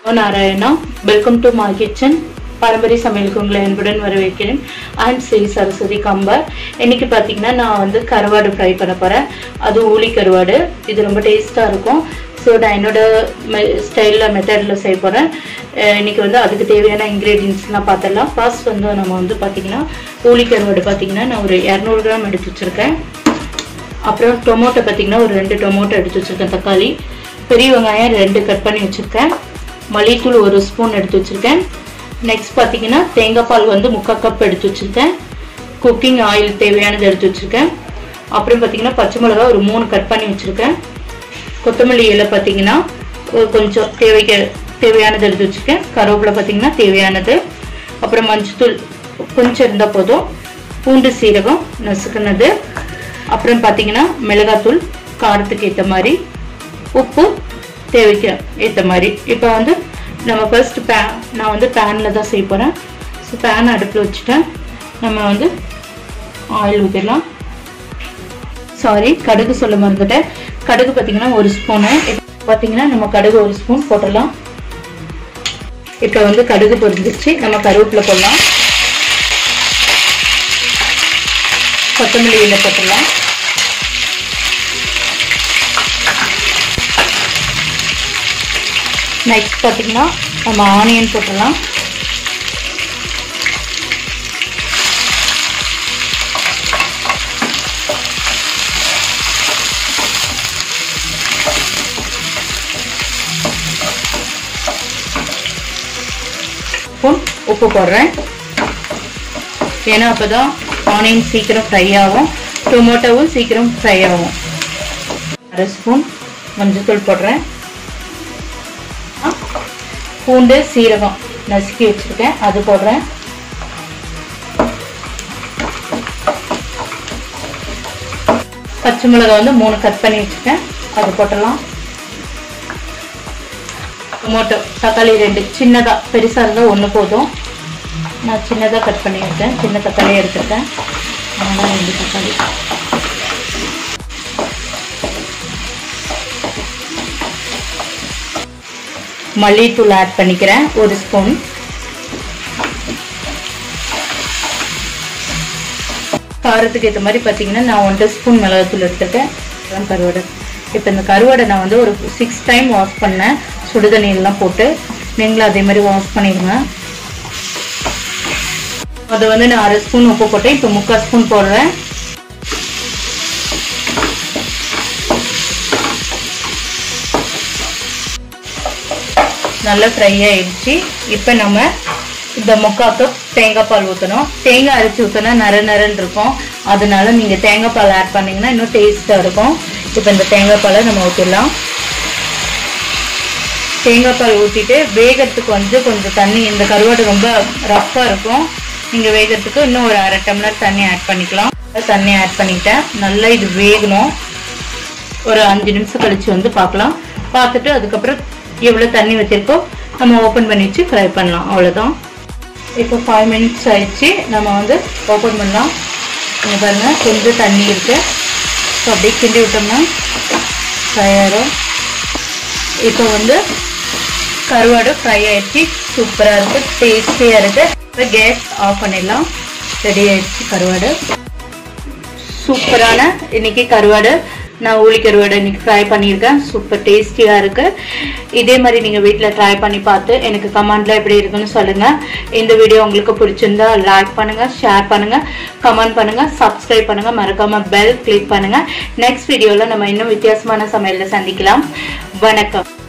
Narayana welcome to my kitchen பாரம்பரிய சமையலுக்கு உங்களை அன்புடன் வரவேற்கிறேன் ஐம் ஸ்ரீ சரஸ்வதி கம்பர் இன்னைக்கு பார்த்தீங்கன்னா நான் வந்து கருவாடு ஃப்ரை பண்ண போகிறேன் அது ஊளி கருவாடு இது ரொம்ப டேஸ்ட்டாக இருக்கும் ஸோ நான் என்னோட ஸ்டைலில் மெத்தடில் செய்ய போகிறேன் இன்னைக்கு வந்து அதுக்கு தேவையான இன்க்ரீடியன்ஸ்லாம் பார்த்துடலாம் ஃபர்ஸ்ட் வந்து நம்ம வந்து பார்த்தீங்கன்னா ஊளி கருவாடு பார்த்தீங்கன்னா நான் ஒரு இரநூறு கிராம் எடுத்து வச்சுருக்கேன் அப்புறம் டொமோட்டோ பார்த்தீங்கன்னா ஒரு ரெண்டு டொமோட்டோ எடுத்து வச்சுருக்கேன் தக்காளி பெரிய வெங்காயம் ரெண்டு கட் பண்ணி வச்சுருக்கேன் மல்லித்தூள் ஒரு ஸ்பூன் எடுத்து வச்சுருக்கேன் நெக்ஸ்ட் பார்த்தீங்கன்னா தேங்காய் பால் வந்து முக்கால் கப் எடுத்து வச்சுருக்கேன் குக்கிங் ஆயில் தேவையானது எடுத்து வச்சுருக்கேன் அப்புறம் பார்த்தீங்கன்னா பச்சை மிளகா ஒரு மூணு கட் பண்ணி வச்சுருக்கேன் கொத்தமல்லி இலை பார்த்தீங்கன்னா ஒரு கொஞ்சம் தேவைக்கு தேவையானது எடுத்து வச்சுருக்கேன் கருவேப்பிலை பார்த்தீங்கன்னா தேவையானது அப்புறம் மஞ்சத்தூள் கொஞ்சம் இருந்தால் போதும் பூண்டு சீரகம் நசுக்குனது அப்புறம் பார்த்தீங்கன்னா மிளகாத்தூள் காரத்துக்கு ஏற்ற மாதிரி உப்பு தேவைக்கு ஏற்ற மாதிரி இப்போ வந்து நம்ம ஃபர்ஸ்ட் பேன் நான் வந்து பேனில் தான் செய்ய போகிறேன் ஸோ பேன் அடுப்பில் வச்சுட்டேன் நம்ம வந்து ஆயில் ஊற்றிடலாம் சாரி கடுகு சொல்ல மறந்துட்டேன் கடுகு பார்த்தீங்கன்னா ஒரு ஸ்பூனு பார்த்தீங்கன்னா நம்ம கடுகு ஒரு ஸ்பூன் போட்டுடலாம் இப்போ வந்து கடுகு பொரிஞ்சிருச்சு நம்ம கருவேப்பிலை போடலாம் கொத்தமல்லி இலை போட்டுடலாம் நெக்ஸ்ட் பார்த்தீங்கன்னா நம்ம ஆனியன் போட்டுடலாம் ஸ்பூன் உப்பு போடுறேன் ஏன்னா அப்போ தான் ஆனியன் சீக்கிரம் ஃப்ரை ஆகும் டொமேட்டோவும் சீக்கிரம் ஃப்ரை ஆகும் அரை ஸ்பூன் மஞ்சள்தூள் போடுறேன் பூண்டு சீரகம் நசுக்கி வச்சுருக்கேன் அது போடுறேன் பச்சை மிளகா வந்து மூணு கட் பண்ணி வச்சுருக்கேன் அது போட்டலாம் டொமேட்டோ தக்காளி ரெண்டு சின்னதாக பெருசாக இருந்தால் ஒன்று போதும் நான் சின்னதாக கட் பண்ணியிருக்கேன் சின்ன தக்காளி எடுத்துருக்கேன் அதனால் ரெண்டு தக்காளி மல்லித்தூள் ஆட் பண்ணிக்கிறேன் ஒரு ஸ்பூன் காரத்துக்கு ஏற்ற மாதிரி பார்த்தீங்கன்னா நான் ஒன்றரை ஸ்பூன் மிளகாத்தூள் எடுத்துருக்கேன் கருவாடை இப்போ இந்த கருவாடை நான் வந்து ஒரு சிக்ஸ் டைம் வாஷ் பண்ணேன் சுடுதண்ணியெல்லாம் போட்டு நீங்களும் அதே மாதிரி வாஷ் பண்ணிடுங்க அதை வந்து நான் அரை ஸ்பூன் உப்பு போட்டேன் இப்போ முக்கால் ஸ்பூன் போடுறேன் நல்லா ஃப்ரை ஆயிடுச்சு இப்போ நம்ம இந்த முக்கால் கப் தேங்காய் பால் ஊற்றணும் தேங்காய் அரைச்சி ஊற்றினா நர நரன்னு இருக்கும் அதனால நீங்கள் தேங்காய் பால் ஆட் பண்ணிங்கன்னா இன்னும் டேஸ்ட்டாக இருக்கும் இப்போ இந்த தேங்காய் பாலை நம்ம ஊற்றிடலாம் தேங்காய் பால் ஊற்றிட்டு வேகிறதுக்கு வந்து கொஞ்சம் தண்ணி இந்த கருவாடு ரொம்ப ரஃப்பாக இருக்கும் நீங்கள் வேகிறதுக்கு இன்னும் ஒரு அரை டம்ளர் தண்ணி ஆட் பண்ணிக்கலாம் தண்ணி ஆட் பண்ணிட்டேன் நல்லா இது வேகணும் ஒரு அஞ்சு நிமிஷம் கழிச்சு வந்து பார்க்கலாம் பார்த்துட்டு அதுக்கப்புறம் எவ்வளோ தண்ணி வச்சிருக்கோ நம்ம ஓப்பன் பண்ணி வச்சு ஃப்ரை பண்ணலாம் அவ்வளோதான் இப்போ ஃபைவ் மினிட்ஸ் ஆயிடுச்சு நம்ம வந்து ஓப்பன் பண்ணலாம் இங்கே பாருங்கள் கொஞ்சம் தண்ணி இருக்குது ஸோ அப்படியே கிண்டி விட்டோம்னா ஃப்ரை ஆயிடும் இப்போ வந்து கருவாடு ஃப்ரை ஆயிடுச்சு சூப்பராக இருக்குது டேஸ்டியாக இருக்குது இப்போ கேஸ் ஆஃப் பண்ணிடலாம் ரெடி ஆயிடுச்சு கருவாடு சூப்பரான இன்னைக்கு கருவாடு நான் ஊழி கருவாடை இன்னைக்கு ஃப்ரை பண்ணியிருக்கேன் சூப்பர் டேஸ்டியாக இருக்குது இதே மாதிரி நீங்கள் வீட்டில் ட்ரை பண்ணி பார்த்து எனக்கு கமெண்ட்டில் எப்படி இருக்குன்னு சொல்லுங்கள் இந்த வீடியோ உங்களுக்கு பிடிச்சிருந்தா லைக் பண்ணுங்கள் ஷேர் பண்ணுங்கள் கமெண்ட் பண்ணுங்கள் சப்ஸ்கிரைப் பண்ணுங்கள் மறக்காமல் பெல் கிளிக் பண்ணுங்கள் நெக்ஸ்ட் வீடியோவில் நம்ம இன்னும் வித்தியாசமான சமையலில் சந்திக்கலாம் வணக்கம்